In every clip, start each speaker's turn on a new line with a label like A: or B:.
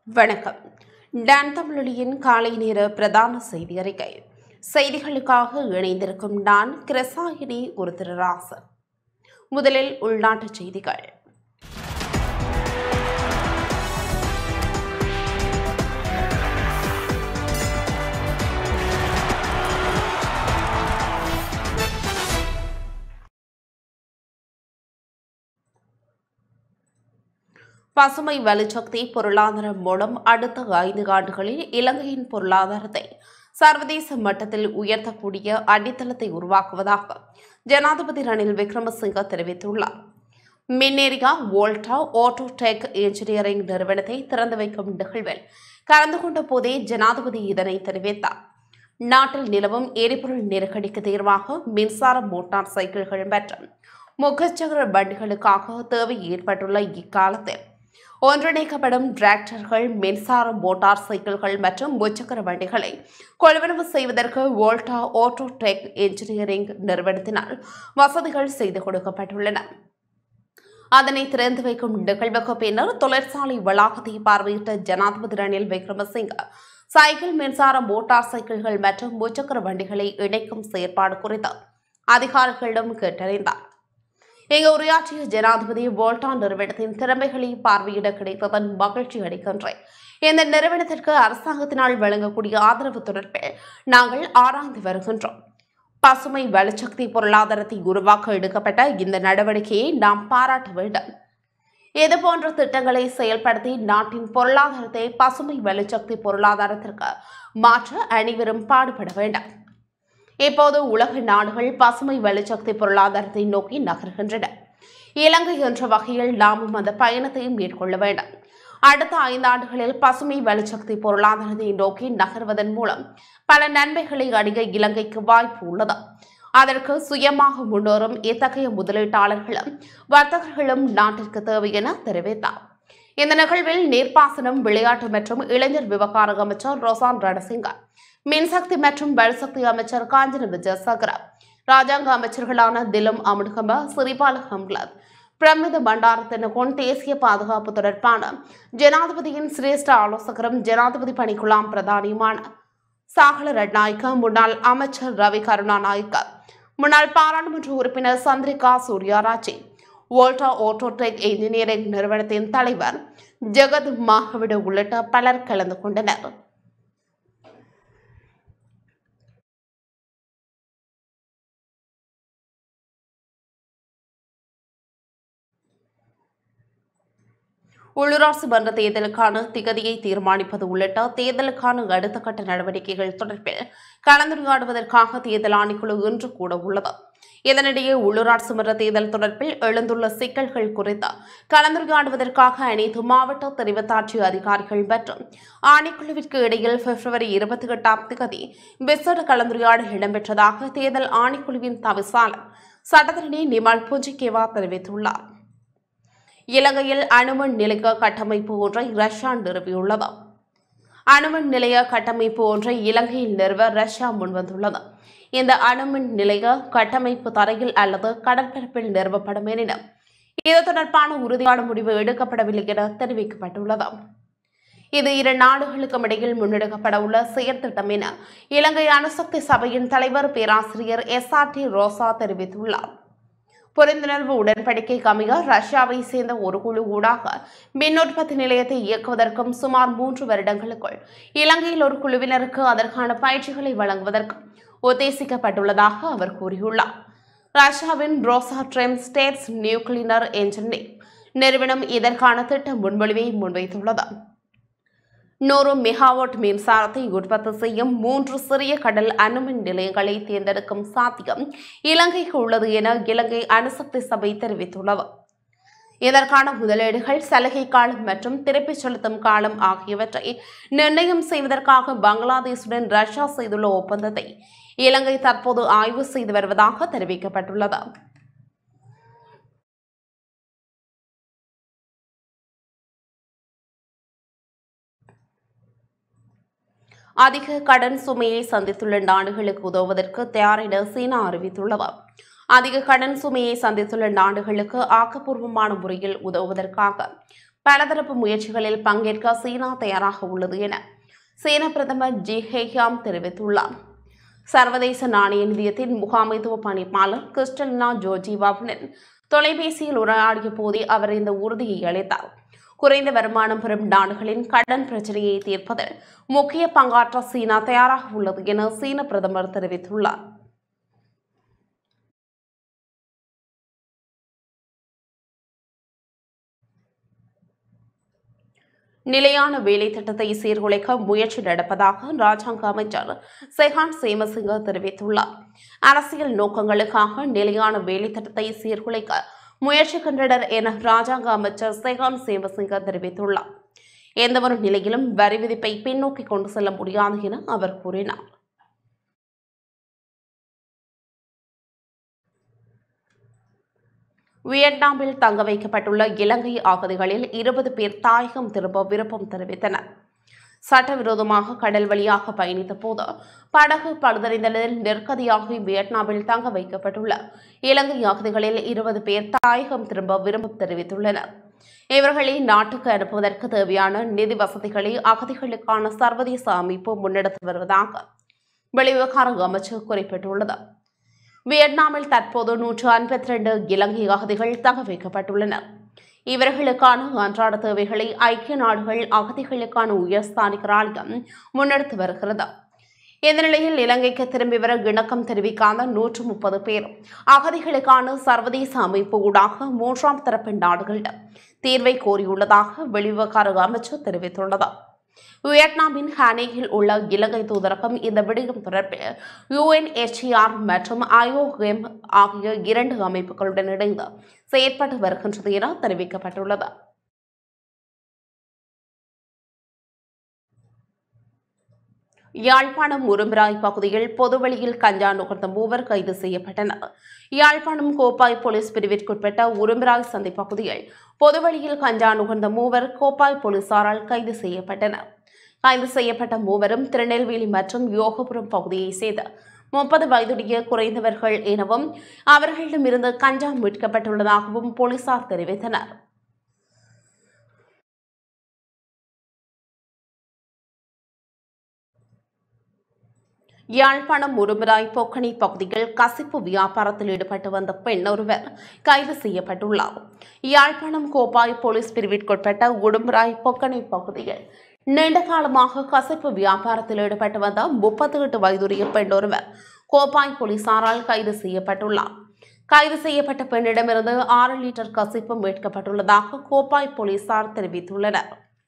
A: வணக்கம் டான் தமிழொலியின் காலை நேர பிரதான செய்தி அறிக்கை செய்திகளுக்காக இணைந்திருக்கும் நான் கிரசாயினி ஒரு திருராசன் முதலில் உள்நாட்டுச் செய்திகள் பசுமை வலுசக்தி பொருளாதாரம் மூலம் அடுத்த ஐந்து ஆண்டுகளில் இலங்கையின் பொருளாதாரத்தை சர்வதேச மட்டத்தில் உயர்த்தக்கூடிய அடித்தளத்தை உருவாக்குவதாக ஜனாதிபதி ரணில் விக்ரமசிங்க தெரிவித்துள்ளார் மின்னேரியா வோல்டா ஆட்டோடெக் இன்ஜினியரிங் நிறுவனத்தை திறந்து வைக்கும் நிகழ்வில் கலந்து கொண்ட போதே ஜனாதிபதி இதனை தெரிவித்தார் நாட்டில் நிலவும் எரிபொருள் நெருக்கடிக்கு தீர்வாக மின்சார மோட்டார் சைக்கிள்கள் மற்றும் முகச்சக்கர வண்டிகளுக்காக தேவை ஏற்பட்டுள்ள இக்காலத்தில் ஒன்றிணைக்கப்படும் டிராக்டர்கள் மின்சார மோட்டார் சைக்கிள்கள் மற்றும் முச்சக்கர வண்டிகளை கொள்வனவு செய்வதற்கு வோல்டா ஆட்டோடெக் இன்ஜினியரிங் நிறுவனத்தினால் வசதிகள் செய்து கொடுக்கப்பட்டுள்ளன அதனை திறந்து வைக்கும் நிகழ்வுக்கு பின்னர் தொழிற்சாலை வளாகத்தை பார்வையிட்ட ஜனாதிபதி ரணில் விக்ரமசிங்க சைக்கிள் மின்சார மோட்டார் சைக்கிள்கள் மற்றும் முச்சக்கர வண்டிகளை இணைக்கும் செயற்பாடு குறித்து அதிகாரிகளிடம் கேட்டறிந்தார் இங்கு உரையாற்றிய ஜனாதிபதி வோல்டா நிறுவனத்தின் திறமைகளை பார்வையிட கிடைத்ததன் மகிழ்ச்சி அளிக்கின்றேன் இந்த நிறுவனத்திற்கு அரசாங்கத்தினால் வழங்கக்கூடிய ஆதரவு தொடர்பில் நாங்கள் ஆராய்ந்து வருகின்றோம் பசுமை வலுசக்தி பொருளாதாரத்தை உருவாக்க எடுக்கப்பட்ட இந்த நடவடிக்கையை நாம் பாராட்ட வேண்டும் இதுபோன்ற திட்டங்களை செயல்படுத்தி நாட்டின் பொருளாதாரத்தை பசுமை வலுசக்தி பொருளாதாரத்திற்கு மாற்ற அனைவரும் பாடுபட வேண்டும் இப்போது உலக நாடுகள் பசுமை வலுசக்தி பொருளாதாரத்தை நோக்கி நகர்கின்றன இலங்கை என்ற வகையில் நாமும் அந்த பயணத்தை மேற்கொள்ள வேண்டும் அடுத்த ஐந்தாண்டுகளில் பசுமை வலுசக்தி பொருளாதாரத்தை நோக்கி நகர்வதன் மூலம் பல நன்மைகளை அடைய இலங்கைக்கு வாய்ப்பு உள்ளது அதற்கு சுயமாக முன்னோரும் இத்தகைய முதலீட்டாளர்களும் வர்த்தகர்களும் நாட்டிற்கு தேவை என தெரிவித்தார் இந்த நிகழ்வில் நீர்ப்பாசனம் விளையாட்டு மற்றும் இளைஞர் விவகார அமைச்சர் ரொசான் ரணசிங்க மின்சக்தி மற்றும் வலுசக்தி அமைச்சர் காஞ்சன விஜயசகர ராஜாங்க அமைச்சர்களான திலம் அமுடுகம்ப சிறிபால ஹம்லத் பிரமித பண்டாரத்தினகோன் தேசிய பாதுகாப்பு தொடர்பான ஜனாதிபதியின் சிரேஷ்ட ஆலோசகரும் ஜனாதிபதி பணிக்குழாம் பிரதானியுமான சாகல ரட்நாயக்க முன்னாள் அமைச்சர் ரவி கருணாநாயக்க முன்னாள் பாராளுமன்ற உறுப்பினர் Chandrika Suryaraji Volta Autotech engineering நிறுவனத்தின் தலைவர் ஜெகத் மாகவிடு உள்ளிட்ட பலர் கலந்து கொண்டனர் உள்ளூராட்சி மன்ற தேர்தலுக்கான திகதியை தீர்மானிப்பது உள்ளிட்ட தேர்தலுக்கான அடுத்த கட்ட நடவடிக்கைகள் தொடர்பில் கலந்துரையாடுவதற்காக தேர்தல் ஆணைக்குழு இன்று கூட உள்ளது இதனிடையே உள்ளூராட்சி மன்ற தேர்தல் தொடர்பில் எழுந்துள்ள சிக்கல்கள் குறித்து கலந்துரையாடுவதற்காக அனைத்து மாவட்ட தெரிவத்தாட்சி அதிகாரிகள் மற்றும் ஆணைக்குழுவிற்கு இடையில் பிப்ரவரி இருபத்தி எட்டாம் தேதி விசேட கலந்துரையாடல் இடம்பெற்றதாக தேர்தல் ஆணைக்குழுவின் தவிசாளர் சட்டத்தரணி நிமல் புஜிகேவா தெரிவித்துள்ளார் இலங்கையில் அணுமின் நிலைய கட்டமைப்பு ஒன்றை ரஷ்யா நிறுவியுள்ளது அணுமின் நிலைய கட்டமைப்பு ஒன்றை இலங்கையில் நிறுவ ரஷ்யா முன்வந்துள்ளது இந்த அணுமின் நிலைய கட்டமைப்பு தரையில் அல்லது கடற்பரப்பில் நிறுவப்படும் எனினும் இது தொடர்பான உறுதியான முடிவு எடுக்கப்படவில்லை என தெரிவிக்கப்பட்டுள்ளது இது இரு நாடுகளுக்கும் இடையில் முன்னெடுக்கப்பட உள்ள செயற்திட்டம் என இலங்கை அணுசக்தி சபையின் தலைவர் பேராசிரியர் எஸ் ஆர் டி ரோசா தெரிவித்துள்ளார் புரிந்துணர்வு உடன்படிக்கை அமைய ரஷ்யாவை சேர்ந்த ஒரு குழு ஊடாக மின் உற்பத்தி நிலையத்தை இயக்குவதற்கும் சுமார் மூன்று வருடங்களுக்குள் இலங்கையில் ஒரு குழுவினருக்கு அதற்கான பயிற்சிகளை வழங்குவதற்கும் உத்தேசிக்கப்பட்டுள்ளதாக அவர் கூறியுள்ளார் ரஷ்யாவின் Rosatom states nuclear engineering நிறுவனம் இதற்கான திட்ட முன்மொழிவை முன்வைத்துள்ளது நூறு மெகாவாட் மின்சாரத்தை உற்பத்தி செய்யும் மூன்று சிறிய கடல் அணுமின் நிலையங்களை தேர்ந்தெடுக்கும் சாத்தியம் இலங்கைக்கு உள்ளது என இலங்கை அணுசக்தி சபை தெரிவித்துள்ளது இதற்கான முதலீடுகள் சலுகை காலம் மற்றும் திருப்பிச் செலுத்தும் காலம் ஆகியவற்றை நிர்ணயம் செய்வதற்காக பங்களாதேஷுடன் ரஷ்யா செய்துள்ள ஒப்பந்தத்தை இலங்கை தற்போது ஆய்வு செய்து வருவதாக தெரிவிக்கப்பட்டுள்ளது அதிக கடன் சுமையை சந்தித்துள்ள நாடுகளுக்கு உதவுவதற்கு தயார் என சீனா அறிவித்துள்ளது அதிக கடன் சுமையை சந்தித்துள்ள நாடுகளுக்கு ஆக்கப்பூர்வமான முறையில் உதவுவதற்காக பலதரப்பு முயற்சிகளில் பங்கேற்க சீனா தயாராக உள்ளது என சீன பிரதமர் ஜி ஹேயாம் தெரிவித்துள்ளார் சர்வதேச நாணய நிதியத்தின் முகாமைத்துவ பணிப்பாளர் கிறிஸ்டலினா ஜோர்ஜிவாவுடன் தொலைபேசியில் உரையாடிய போதே அவர் இந்த உறுதியை அளித்தார் குறைந்த வருமானம் பெறும் நாடுகளின் கடன் பிரச்சனையை தீர்ப்பதில் முக்கிய பங்காற்ற சீனா தயாராக உள்ளது என சீன பிரதமர் தெரிவித்துள்ளார் நிலையான வேலை திட்டத்தை சீர்குலைக்க முயற்சி நடப்பதாக ராஜாங்க அமைச்சர் செஹான் சேமசிங்க தெரிவித்துள்ளார் அரசியல் நோக்கங்களுக்காக நிலையான வேலை திட்டத்தை சீர்குலைக்க முயற்சிக்கின்றனர் என ராஜாங்க அமைச்சர் செஹான் சேமசிங்க தெரிவித்துள்ளார் எந்தவொரு நிலையிலும் வரி விதிப்பை பின்னோக்கி கொண்டு செல்ல முடியாது என அவர் கூறினார் வியட்நாமில் தங்க வைக்கப்பட்டுள்ள இலங்கை அகதிகளில் இருபது பேர் தாயகம் திரும்ப விருப்பம் தெரிவித்தனர் சட்டவிரோதமாக கடல் வழியாக பயணித்த போது படகு பழுதடைந்த நிலையில் நெருக்கடியாகி வியட்நாமில் தங்க வைக்கப்பட்டுள்ள இலங்கை அகதிகளில் இருபது பேர் தாயகம் திரும்ப விருப்பம் தெரிவித்துள்ளனர் இவர்களை நாட்டுக்கு அனுப்புவதற்கு தேவையான நிதி வசதிகளை அகதிகளுக்கான சர்வதேச அமைப்பு முன்னெடுத்து வருவதாக வெளிவிவகார அமைச்சு குறிப்பிட்டுள்ளது வியட்நாமில் தற்போது நூற்று ஐம்பத்தி ரெண்டு இலங்கை அகதிகள் தங்க வைக்கப்பட்டுள்ளனர் இவர்களுக்கான அன்றாட தேவைகளை ஐக்கிய நாடுகள் அகதிகளுக்கான உயர்ஸ்தானிகர் ஆலயம் முன்னெடுத்து வருகிறது இந்த நிலையில் இலங்கைக்கு திரும்பி வர இணக்கம் தெரிவிக்காத நூற்று முப்பது பேர் அகதிகளுக்கான சர்வதேச அமைப்பு ஊடாக மூன்றாம் தரப்பு நாடுகளிடம் தீர்வை கோரியுள்ளதாக வெளிவிவகார அமைச்சு தெரிவித்துள்ளது வியட்நாமின் ஹானேயில் உள்ள இலங்கை தூதரகம் இந்த விடயம் தொடர்பில் யுஎன்எச்சிஆர் மற்றும் ஐஓஎம் ஆகிய இரண்டு அமைப்புகளுடன் இணைந்து செயற்பட்டு வருகின்றது என தெரிவிக்கப்பட்டுள்ளது யாழ்ப்பாணம் உரும்பிராய் பகுதியில் பொதுவெளியில் கஞ்சா நுகர்ந்த மூவர் கைது செய்யப்பட்டனர் யாழ்ப்பாணம் கோப்பாய் போலீஸ் பிரிவிற்குட்பட்ட உரும்பிராய் சந்தை பகுதியில் பொதுவெளியில் கஞ்சா நுகர்ந்த மூவர் கோப்பாய் போலீசாரால் கைது செய்யப்பட்டனர் கைது செய்யப்பட்ட மூவரும் திருநெல்வேலி மற்றும் யோகபுரம் பகுதியைச் சேர்ந்த முப்பது வயதுடைய குறைந்தவர்கள் எனவும் அவர்களிடமிருந்து கஞ்சா மீட்கப்பட்டுள்ளதாகவும் போலீசார் தெரிவித்தனர் யாழ்ப்பாணம் உடுமராய் பொக்கணி பகுதியில் கசிப்பு வியாபாரத்தில் ஈடுபட்டு வந்த பெண் ஒருவர் கைது செய்யப்பட்டுள்ளார் யாழ்ப்பாணம் கோப்பாய் போலீஸ் பிரிவிற்குட்பட்ட உடுமராய் பொக்கணி பகுதியில் நீண்ட காலமாக கசிப்பு வியாபாரத்தில் ஈடுபட்டு வந்த முப்பத்தி எட்டு வயதுடைய பெண் ஒருவர் கோப்பாய் போலீசாரால் கைது செய்யப்பட்டுள்ளார் கைது செய்யப்பட்ட பெண்ணிடமிருந்து ஆறு லிட்டர் கசிப்பு மீட்கப்பட்டுள்ளதாக கோப்பாய் போலீசார் தெரிவித்துள்ளனர்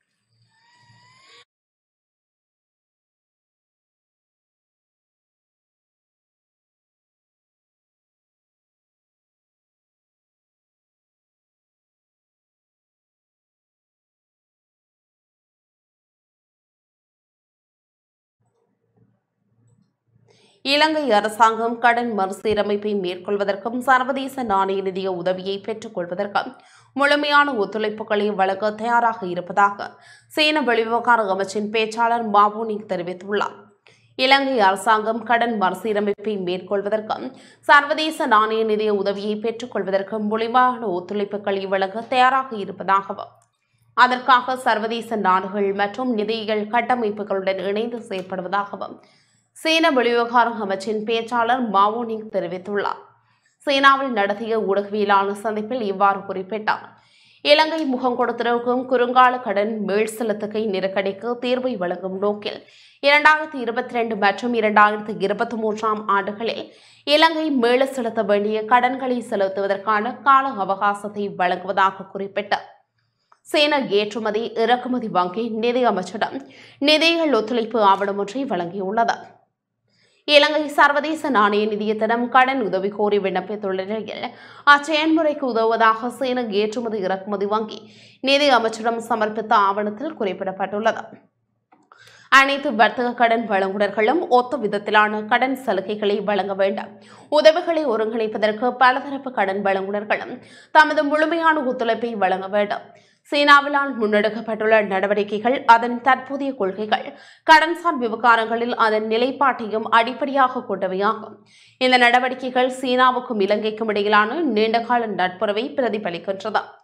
A: இலங்கை அரசாங்கம் கடன் மறுசீரமைப்பை மேற்கொள்வதற்கும் சர்வதேச நாணய நிதிய உதவியை பெற்றுக் கொள்வதற்கும் முழுமையான ஒத்துழைப்புகளை வழங்க தயாராக இருப்பதாக சீன வெளிவிவகார அமைச்சின் பேச்சாளர் மாவோனிக் தெரிவித்துள்ளார் இலங்கை அரசாங்கம் கடன் மறுசீரமைப்பை மேற்கொள்வதற்கும் சர்வதேச நாணய நிதிய உதவியை பெற்றுக் கொள்வதற்கும் முழுமையான ஒத்துழைப்புகளை வழங்க தயாராக இருப்பதாகவும் அதற்காக சர்வதேச நாடுகள் மற்றும் நிதியியல் கட்டமைப்புகளுடன் இணைந்து செயற்படுவதாகவும் சீன வெளிவிவகார அமைச்சின் பேச்சாளர் மாவோனிங் தெரிவித்துள்ளார் சீனாவில் நடத்திய ஊடகவியலாளர் சந்திப்பில் இவ்வாறு குறிப்பிட்டார் இலங்கை முகம் கொடுத்திருக்கும் குறுங்கால கடன் மீள் செலுத்துகை நெருக்கடிக்கு தீர்வை வழங்கும் நோக்கில் இரண்டாயிரத்தி இருபத்தி ரெண்டு மற்றும் இரண்டாயிரத்தி இருபத்தி மூன்றாம் ஆண்டுகளில் இலங்கை மீள செலுத்த வேண்டிய கடன்களை செலுத்துவதற்கான கால அவகாசத்தை வழங்குவதாக குறிப்பிட்டார் சீன ஏற்றுமதி இறக்குமதி வங்கி நிதி அமைச்சிடம் நிதிகள் ஒத்துழைப்பு ஆவணம் ஒன்றை வழங்கியுள்ளது இலங்கை சர்வதேச நாணய நிதியத்திடம் கடன் உதவி கோரி விண்ணப்பித்துள்ள நிலையில் அச்செயல்முறைக்கு உதவுவதாக சீன ஏற்றுமதி இறக்குமதி வங்கி நிதி அமைச்சிடம் சமர்ப்பித்த ஆவணத்தில் குறிப்பிடப்பட்டுள்ளது அனைத்து வர்த்தக கடன் வழங்குனர்களும் ஒத்த விதத்திலான கடன் சலுகைகளை வழங்க வேண்டும் உதவிகளை ஒருங்கிணைப்பதற்கு பலதரப்பு கடன் வழங்குனர்களும் தமது முழுமையான ஒத்துழைப்பை வழங்க வேண்டும் சீனாவினால் முன்னெடுக்கப்பட்டுள்ள நடவடிக்கைகள் அதன் தற்போதைய கொள்கைகள் கடன்சார் விவகாரங்களில் அதன் நிலைப்பாட்டையும் அடிப்படையாக கொண்டவையாகும் இந்த நடவடிக்கைகள் சீனாவுக்கும் இலங்கைக்கும் இடையிலான நீண்டகால நட்புறவை பிரதிபலிக்கின்றது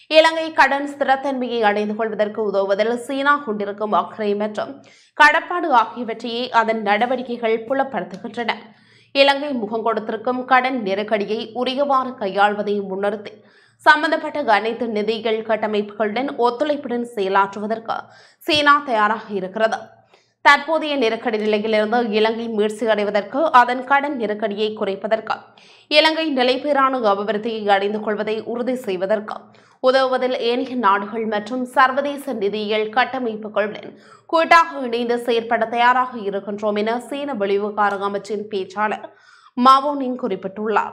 A: இலங்கை கடன் ஸ்திரத்தன்மையை அடைந்து கொள்வதற்கு உதவுவதில் சீனா கொண்டிருக்கும் அக்கறை மற்றும் கடப்பாடு ஆகியவற்றையே அதன் நடவடிக்கைகள் புலப்படுத்துகின்றன இலங்கை முகம் கொடுத்திருக்கும் கடன் நெருக்கடியை உரியவாறு கையாள்வதை முன்னிறுத்தி சம்பந்தப்பட்ட அனைத்து நிதிகள் கட்டமைப்புகளுடன் ஒத்துழைப்புடன் செயலாற்றுவதற்கு சீனா தயாராக இருக்கிறது தற்போதைய நெருக்கடி நிலையிலிருந்து இலங்கை மீட்சி அடைவதற்கு அதன் கடன் நெருக்கடியை குறைப்பதற்கு இலங்கை நிலைபெறான அபிவிருத்தியை அடைந்து கொள்வதை உறுதி செய்வதற்கு உதவுவதில் ஏனைய நாடுகள் மற்றும் சர்வதேச நிதியியல் கட்டமைப்புகளுடன் கூட்டாக இணைந்து செயற்பட தயாராக இருக்கின்றோம் என சீன வெளிவிவகார அமைச்சின் பேச்சாளர் மாவோனிங் குறிப்பிட்டுள்ளார்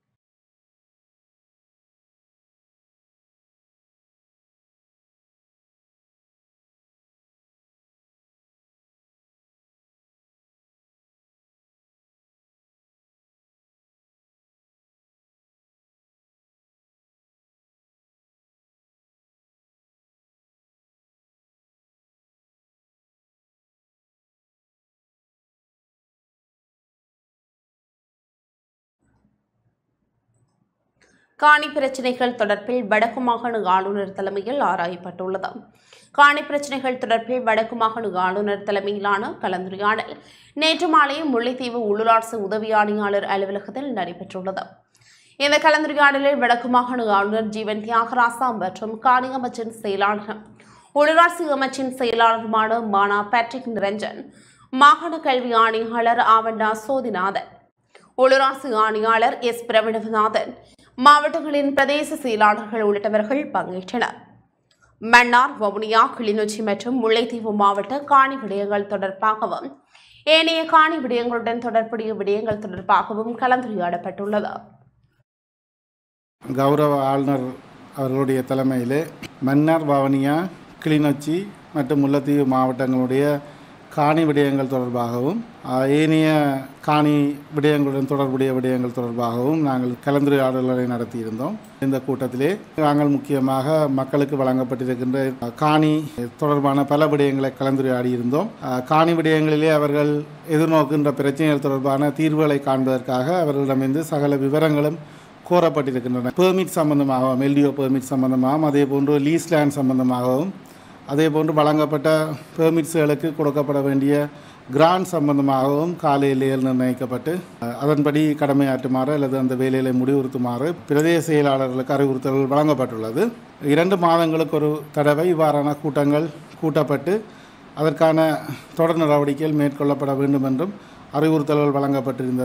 A: காணி பிரச்சினைகள் தொடர்பில் வடக்கு மாகாண ஆளுநர் தலைமையில் ஆராயப்பட்டுள்ளது காணி பிரச்சினைகள் தொடர்பில் வடக்கு மாகாண ஆளுநர் தலைமையிலான கலந்துரையாடல் நேற்று மாலை முல்லைத்தீவு உள்ளூராட்சி உதவி ஆணையாளர் அலுவலகத்தில் நடைபெற்றுள்ளது இந்த கலந்துரையாடலில் வடக்கு மாகாண ஆளுநர் ஜீவன் தியாகராசா மற்றும் காணி அமைச்சின் செயலாளர் உள்ளூராட்சி அமைச்சின் செயலாளருமான மானா பேட்ரிக் நிரஞ்சன் மாகாண கல்வி ஆணையாளர் ஆவண்டா சோதிநாதன் உள்ளூராட்சி ஆணையாளர் எஸ் பிரவீணநாதன் மாவட்டங்களின் பிரதேச செயலாளர்கள் உள்ளிட்டவர்கள் பங்கேற்றனர் மன்னார் வவுனியா கிளிநொச்சி மற்றும் முல்லைத்தீவு மாவட்ட காணி விடயங்கள் தொடர்பாகவும் ஏனைய காணி விடயங்களுடன் தொடர்புடைய விடயங்கள் தொடர்பாகவும் கலந்துரையாடப்பட்டுள்ளது
B: கௌரவ ஆளுநர் அவர்களுடைய தலைமையிலே மன்னார் வவுனியா கிளிநொச்சி மற்றும் முல்லைத்தீவு மாவட்டங்களுடைய காணி விடயங்கள் தொடர்பாகவும் ஆஹ், ஏனைய காணி விடயங்களுடன் தொடர்புடைய விடயங்கள் தொடர்பாகவும் நாங்கள் கலந்துரையாடல்களை நடத்தியிருந்தோம் இந்த கூட்டத்திலே நாங்கள் முக்கியமாக மக்களுக்கு வழங்கப்பட்டிருக்கின்ற ஆஹ், காணி தொடர்பான பல விடயங்களை கலந்துரையாடியிருந்தோம் ஆஹ், காணி விடயங்களிலே அவர்கள் எதிர்நோக்கின்ற பிரச்சனைகள் தொடர்பான தீர்வுகளை காண்பதற்காக அவர்களிடமிருந்து சகல விவரங்களும் கோரப்பட்டிருக்கின்றன பெர்மிட் சம்பந்தமாகவும் எல்டிஓ பெர்மிட் சம்பந்தமாகவும் அதே போன்று லீஸ் லேண்ட் சம்பந்தமாகவும் அதே போன்று வழங்கப்பட்ட பெர்மிட்ஸ்களுக்கு கொடுக்கப்பட வேண்டிய கிராண்ட் சம்பந்தமாகவும் கால எல்லைகள் நிர்ணயிக்கப்பட்டு அஹ், அதன்படி கடமையாற்றுமாறு அல்லது அந்த வேலைகளை முடிவுறுத்துமாறு பிரதேச செயலாளர்களுக்கு அறிவுறுத்தல்கள் வழங்கப்பட்டுள்ளது இரண்டு மாதங்களுக்கு ஒரு தடவை இவ்வாறான கூட்டங்கள் கூட்டப்பட்டு அதற்கான தொடர் நடவடிக்கைகள் மேற்கொள்ளப்பட வேண்டும் என்றும் அறிவுறுத்தல்கள் வழங்கப்பட்டிருந்தது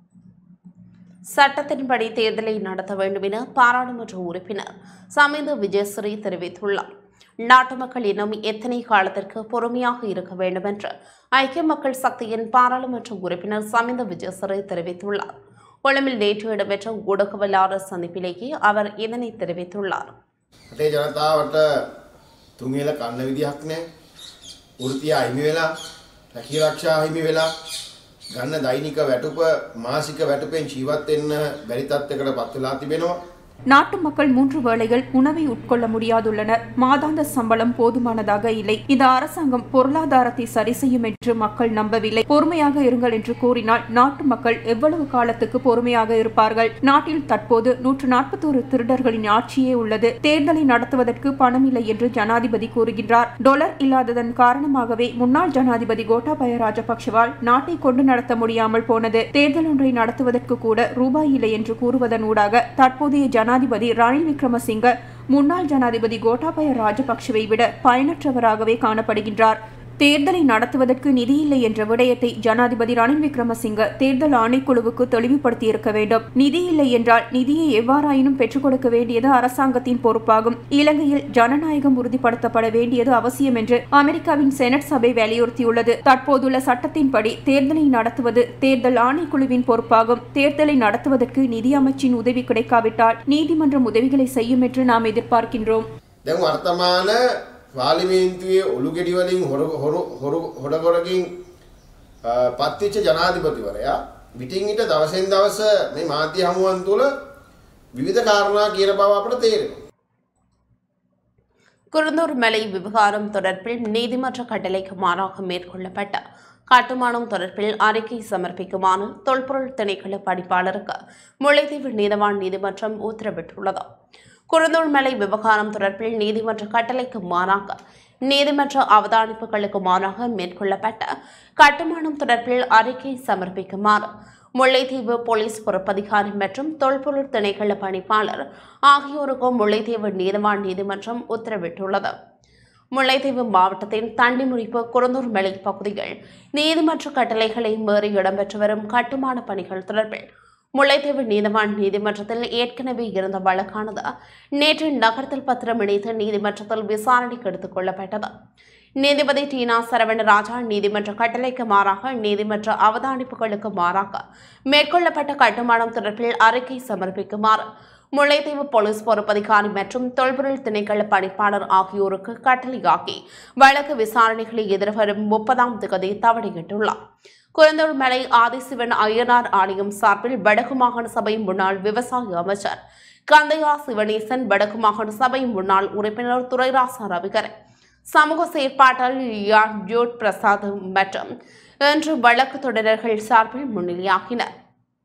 A: சட்டத்தின்படி தேர்தலை நடத்த வேண்டும் என பாராளுமன்ற உறுப்பினர் சமிந்த விஜயஸ்ரீ தெரிவித்துள்ளார் நாட்டு மக்கள் இன்னும் எத்தனை காலத்திற்கு பொறுமையாக இருக்க வேண்டும் என்று ஐக்கிய மக்கள் சக்தியின் பாராளுமன்ற உறுப்பினர் சமிந்த விஜயஸ்ரீ தெரிவித்துள்ளார் கொழும்பில் நேற்று இடம்பெற்ற ஊடகவியலாளர் சந்திப்பிலேயே அவர் இதனை தெரிவித்துள்ளார்
C: රටේ ජනතාවට තුන්වෙල කන්න විදිහක් නෑ වෘතිය අහිමි වෙලා රැකී රක්ෂා හිමි වෙලා ගන්න දෛනික වැටුප මාසික වැටුපෙන් ජීවත් වෙන්න බැරි තත්ත්වයකට පත් වෙලා තිබෙනවා
D: நாட்டு மக்கள் மூன்று வேளைகள் உணவை உட்கொள்ள முடியாதுள்ளனர் மாதாந்த சம்பளம் போதுமானதாக இல்லை இந்த அரசாங்கம் பொருளாதாரத்தை சரி செய்யும் என்று மக்கள் நம்பவில்லை பொறுமையாக இருங்கள் என்று கூறினால் நாட்டு மக்கள் எவ்வளவு காலத்துக்கு பொறுமையாக இருப்பார்கள் நாட்டில் தற்போது நூற்று நாற்பத்தோரு திருடர்களின் ஆட்சியே உள்ளது தேர்தலை நடத்துவதற்கு பணம் இல்லை என்று ஜனாதிபதி கூறுகின்றார் டொலர் இல்லாததன் காரணமாகவே முன்னாள் ஜனாதிபதி கோட்டாபய ராஜபக்ஷவால் நாட்டை கொண்டு நடத்த முடியாமல் போனது தேர்தல் ஒன்றை நடத்துவதற்கு கூட ரூபாய் இல்லை என்று கூறுவதன் ஊடாக தற்போதைய ஜனாதிபதி ரணில் விக்ரமசிங்க முன்னாள் ஜனாதிபதி கோட்டாபய ராஜபக்ஷவை விட பயனற்றவராகவே காணப்படுகின்றார் தேர்தலை நடத்துவதற்கு நிதி இல்லை என்ற விடயத்தை ஜனாதிபதி ரணில் விக்ரமசிங்க தேர்தல் ஆணைக்குழுவுக்கு தெளிவுபடுத்தியிருக்க வேண்டும் நிதி இல்லை என்றால் நிதியை எவ்வாறாயினும் பெற்றுக் கொடுக்க வேண்டியது அரசாங்கத்தின் பொறுப்பாகும் இலங்கையில் ஜனநாயகம் உறுதிப்படுத்தப்பட வேண்டியது அவசியம் என்று அமெரிக்காவின் செனட் சபை வலியுறுத்தியுள்ளது தற்போதுள்ள சட்டத்தின்படி தேர்தலை நடத்துவது தேர்தல் ஆணைக்குழுவின் பொறுப்பாகும் தேர்தலை நடத்துவதற்கு நிதி அமைச்சின் உதவி கிடைக்காவிட்டால் நீதிமன்றம் உதவிகளை செய்யும் என்று நாம் எதிர்பார்க்கின்றோம்
C: දැන් වර්තමාන පාලිමේන්තුවේ ඔළු ගෙඩිවලින් හොරු හොරු හොරු හොඩගොඩකින් පත්තිච්ච ජනාධිපතිවරයා විටින් විට දවසෙන් දවස මේ මාධ්‍ය හමුවන් තුළ විවිධ කාරණා කියන බව අපට තේරෙනවා.
A: குருந்தூர் மலை விவகாரம் தொடர்பில் நீதிமன்ற கட்டளைக்கு மாறாக மேற்கொள்ளப்பட்ட கட்டுமானம் தொடர்பில் அறிக்கை சமர்ப்பிக்குமாறு தொல்பொருள் திணைக்கள படிப்பாளருக்கு முல்லைத்தீவு நீதவான் நீதிமன்றம் உத்தரவிட்டுள்ளது குருந்தூர்மலை விவகாரம் தொடர்பில் நீதிமன்ற கட்டளைக்கு மாறாக நீதிமன்ற அவதானிப்புகளுக்கு மாறாக மேற்கொள்ளப்பட்ட கட்டுமானம் தொடர்பில் அறிக்கை சமர்ப்பிக்குமாறு முல்லைத்தீவு போலீஸ் பொறுப்பதிகாரி மற்றும் தொல்பொருள் திணைக்கள பணிப்பாளர் ஆகியோருக்கும் முல்லைத்தீவு நீதவான் நீதிமன்றம் உத்தரவிட்டுள்ளது முல்லைத்தீவு மாவட்டத்தின் தண்டிமுறிப்பு குருந்தூர் மலை பகுதிகள் நீதிமன்ற கட்டளைகளை மீறி இடம்பெற்று வரும் கட்டுமான பணிகள் தொடர்பில் முல்லைத்தீவு நீதவான் நீதிமன்றத்தில் ஏற்கனவே இருந்த வழக்கானது நேற்று நகர்த்தல் பத்திரம் இணைத்து நீதிமன்றத்தில் விசாரணைக்கு எடுத்துக் கொள்ளப்பட்டது நீதிபதி டீனா சரவணராஜா நீதிமன்ற கட்டளைக்கு மாறாக நீதிமன்ற அவதானிப்புகளுக்கு மாறாக மேற்கொள்ளப்பட்ட கட்டுமானம் தொடர்பில் அறிக்கை சமர்ப்பிக்குமாறு முல்லைத்தீவு போலீஸ் பொறுப்பதிகாரி மற்றும் தொல்பொருள் திணைக்கள பணிப்பாளர் ஆகியோருக்கு கட்டளையாக்கி வழக்கு விசாரணைகளை எதிர்வரும் முப்பதாம் தேதி தவணையிட்டுள்ளார் குரந்தூர் மலை ஆதிசிவன் ஐயனார் ஆலயம் சார்பில் வடக்கு மாகாண சபை முன்னாள் விவசாய அமைச்சர் கந்தையா சிவனேசன் வடக்கு மாகாண சபை முன்னாள் உறுப்பினர் துரைராசா ரவிகரன் சமூக செயற்பாட்டாளர் யான் ஜோட் பிரசாத் மற்றும் இன்று வழக்கு தொடரர்கள் சார்பில் முன்னிலையாகினர்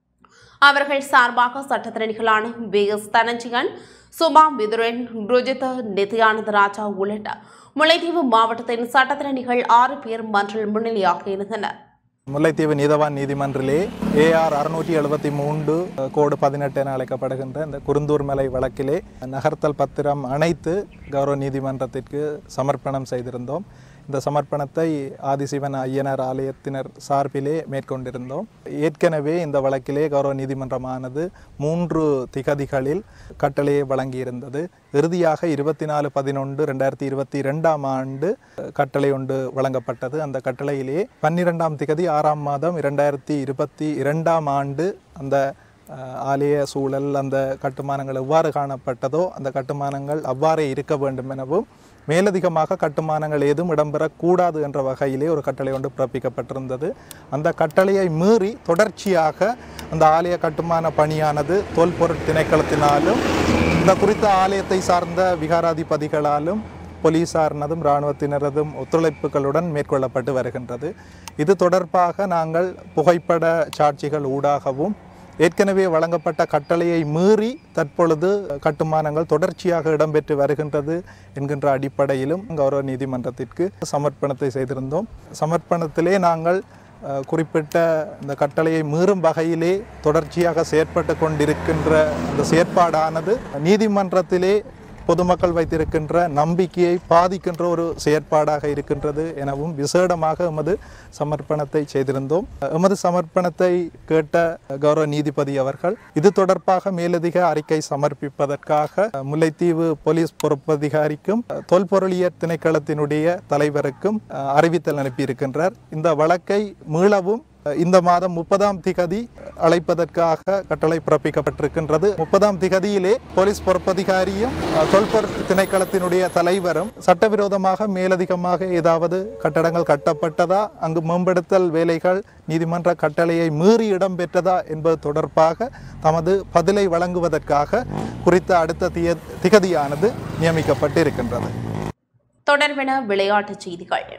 A: அவர்கள் சார்பாக சட்டத்திறனிகளான வி எஸ் தனஞ்சிகன் சுமா விதுரன் ருஜித நித்யானந்த ராஜா உள்ளிட்ட முல்லைத்தீவு மாவட்டத்தின் சட்டத்திறனிகள் ஆறு பேர் மன்றில் முன்னிலையாக இருந்தனர்
E: முல்லைத்தீவு நீதவான் நீதிமன்றிலே ஏஆர் அறுநூற்றி எழுபத்தி மூன்று கோடு பதினெட்டு என அழைக்கப்படுகின்ற இந்த குருந்தூர் மலை வழக்கிலே நகர்த்தல் பத்திரம் அனைத்து கௌரவ நீதிமன்றத்திற்கு சமர்ப்பணம் செய்திருந்தோம் இந்த சமர்ப்பணத்தை ஆதிசிவன் ஐயனார் ஆலயத்தினர் சார்பிலே மேற்கொண்டிருந்தோம் ஏற்கனவே இந்த வழக்கிலே கௌரவ நீதிமன்றமானது மூன்று திகதிகளில் கட்டளையை வழங்கியிருந்தது இறுதியாக இருபத்தி நாலு பதினொன்று ரெண்டாயிரத்தி இருபத்தி ரெண்டாம் ஆண்டு கட்டளை ஒன்று வழங்கப்பட்டது அந்த கட்டளையிலே பன்னிரெண்டாம் திகதி ஆறாம் மாதம் இரண்டாயிரத்தி இருபத்தி இரண்டாம் ஆண்டு அந்த அஹ், ஆலய சூழல் அந்த கட்டுமானங்கள் எவ்வாறு காணப்பட்டதோ அந்த கட்டுமானங்கள் அவ்வாறே இருக்க வேண்டும் எனவும் மேலதிகமாக கட்டுமானங்கள் ஏதும் இடம்பெறக்கூடாது என்ற வகையிலே ஒரு கட்டளை ஒன்று பிறப்பிக்கப்பட்டிருந்தது அந்த கட்டளையை மீறி தொடர்ச்சியாக அந்த ஆலய கட்டுமான பணியானது தொல்பொருட் திணைக்களத்தினாலும் இந்த குறித்த ஆலயத்தை சார்ந்த விகாராதிபதிகளாலும் போலீசாரினதும் இராணுவத்தினரதும் ஒத்துழைப்புகளுடன் மேற்கொள்ளப்பட்டு வருகின்றது இது தொடர்பாக நாங்கள் புகைப்பட சாட்சிகள் ஊடாகவும் ஏற்கனவே வழங்கப்பட்ட கட்டளையை மீறி தற்பொழுது கட்டுமானங்கள் தொடர்ச்சியாக இடம்பெற்று வருகின்றது என்கின்ற அடிப்படையிலும் கௌரவ நீதிமன்றத்திற்கு சமர்ப்பணத்தை செய்திருந்தோம் சமர்ப்பணத்திலே நாங்கள் அஹ், குறிப்பிட்ட இந்த கட்டளையை மீறும் வகையிலே தொடர்ச்சியாக செயற்பட்டு கொண்டிருக்கின்ற அந்த செயற்பாடானது நீதிமன்றத்திலே பொதுமக்கள் வைத்திருக்கின்ற நம்பிக்கையை பாதிக்கின்ற ஒரு செயற்பாடாக இருக்கின்றது எனவும் விசேடமாக எமது சமர்ப்பணத்தை செய்திருந்தோம் எமது சமர்ப்பணத்தை கேட்ட கௌரவ நீதிபதி அவர்கள் இது தொடர்பாக மேலதிக அறிக்கை சமர்ப்பிப்பதற்காக முல்லைத்தீவு போலீஸ் பொறுப்பதிகாரிக்கும் தொல்பொருளியற் திணைக்களத்தினுடைய தலைவருக்கும் அஹ், அறிவித்தல் அனுப்பியிருக்கின்றார் இந்த வழக்கை மீளவும் இந்த மாதம் முப்பதாம் திகதி அழைப்பதற்காக கட்டளை பிறப்பிக்கப்பட்டிருக்கின்றது முப்பதாம் திகதியிலே போலீஸ் பொறுப்பதிகாரியும் அஹ், தொல்பொருள் திணைக்களத்தினுடைய தலைவரும் சட்டவிரோதமாக மேலதிகமாக ஏதாவது கட்டடங்கள் கட்டப்பட்டதா அங்கு மேம்படுத்தல் வேலைகள் நீதிமன்ற கட்டளையை மீறி இடம்பெற்றதா என்பது தொடர்பாக தமது பதிலை வழங்குவதற்காக குறித்த அடுத்த திய திகதியானது நியமிக்கப்பட்டு இருக்கின்றது
A: தொடர்பென விளையாட்டுச் செய்திகள்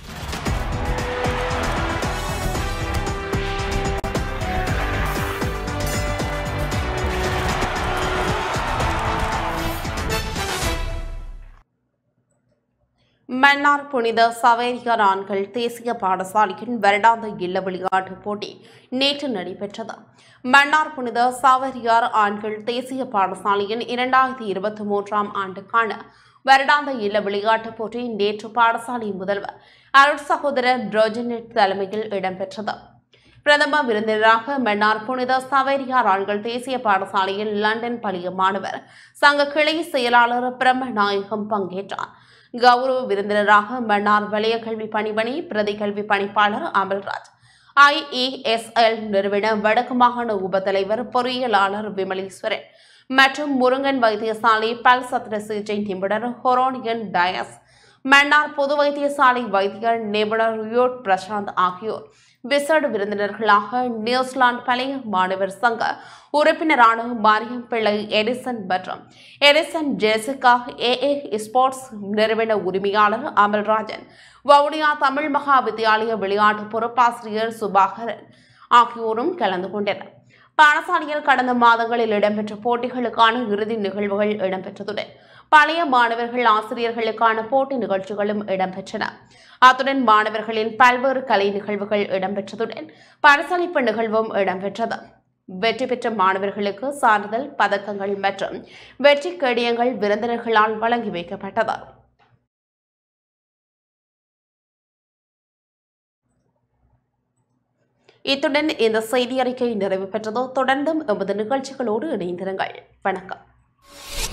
A: மன்னார் புனித சவேரியார் ஆண்கள் தேசிய பாடசாலையின் வருடாந்த இல்ல விளையாட்டுப் போட்டி நேற்று நடைபெற்றது மன்னார் புனித சாவரியார் ஆண்கள் தேசிய பாடசாலையின் இரண்டாயிரத்தி இருபத்தி மூன்றாம் ஆண்டுக்கான வருடாந்த இல்ல விளையாட்டுப் போட்டி நேற்று பாடசாலை முதல்வர் அருட் சகோதரர் ரோஜனெட் தலைமையில் இடம்பெற்றது பிரதம விருந்தினராக மன்னார் புனித சவேரியார் ஆண்கள் தேசிய பாடசாலையில் லண்டன் பள்ளிய மாணவர் சங்க கிளை செயலாளர் பிரம்மநாயகம் பங்கேற்றார் கௌரவ விருந்தினராக மன்னார் வலய கல்வி பணிமணி பிரதி கல்வி பணிப்பாளர் அமல்ராஜ் ஐஇஎஸ்எல் நிறுவன வடக்கு மாகாண உபத்தலைவர் பொறியியலாளர் விமலீஸ்வரன் மற்றும் முருங்கன் வைத்தியசாலை பல் சத்திர சிகிச்சை நிபுணர் ஹொரோனியன் டயஸ் மன்னார் பொது வைத்தியசாலை வைத்தியர் நிபுணர் ரியோட் பிரசாந்த் ஆகியோர் விசேட விருந்தினர்களாக நியூசிலாந்து பழைய மாணவர் சங்க உறுப்பினரான மாரியம் பிள்ளை எடிசன் மற்றும் எடிசன் ஜெசிகா ஏஏ ஸ்போர்ட்ஸ் நிறுவன உரிமையாளர் அமல்ராஜன் வவுனியா தமிழ் மகா வித்தியாலய விளையாட்டு பொறுப்பாசிரியர் சுபாகரன் ஆகியோரும் கலந்து கொண்டனர் பாடசாலையில் கடந்த மாதங்களில் இடம்பெற்ற போட்டிகளுக்கான இறுதி நிகழ்வுகள் இடம்பெற்றதுடன் பழைய மாணவர்கள் ஆசிரியர்களுக்கான போட்டி நிகழ்ச்சிகளும் இடம்பெற்றன அத்துடன் மாணவர்களின் பல்வேறு கலை நிகழ்வுகள் இடம்பெற்றதுடன் பரிசளிப்பு நிகழ்வும் இடம்பெற்றது வெற்றி பெற்ற மாணவர்களுக்கு சான்றிதழ் பதக்கங்கள் மற்றும் வெற்றி கேடயங்கள் விருந்தினர்களால் வழங்கி வைக்கப்பட்டது இத்துடன் இந்த செய்தி அறிக்கை நிறைவு பெற்றது தொடர்ந்தும் எமது நிகழ்ச்சிகளோடு இணைந்திருங்கள் வணக்கம்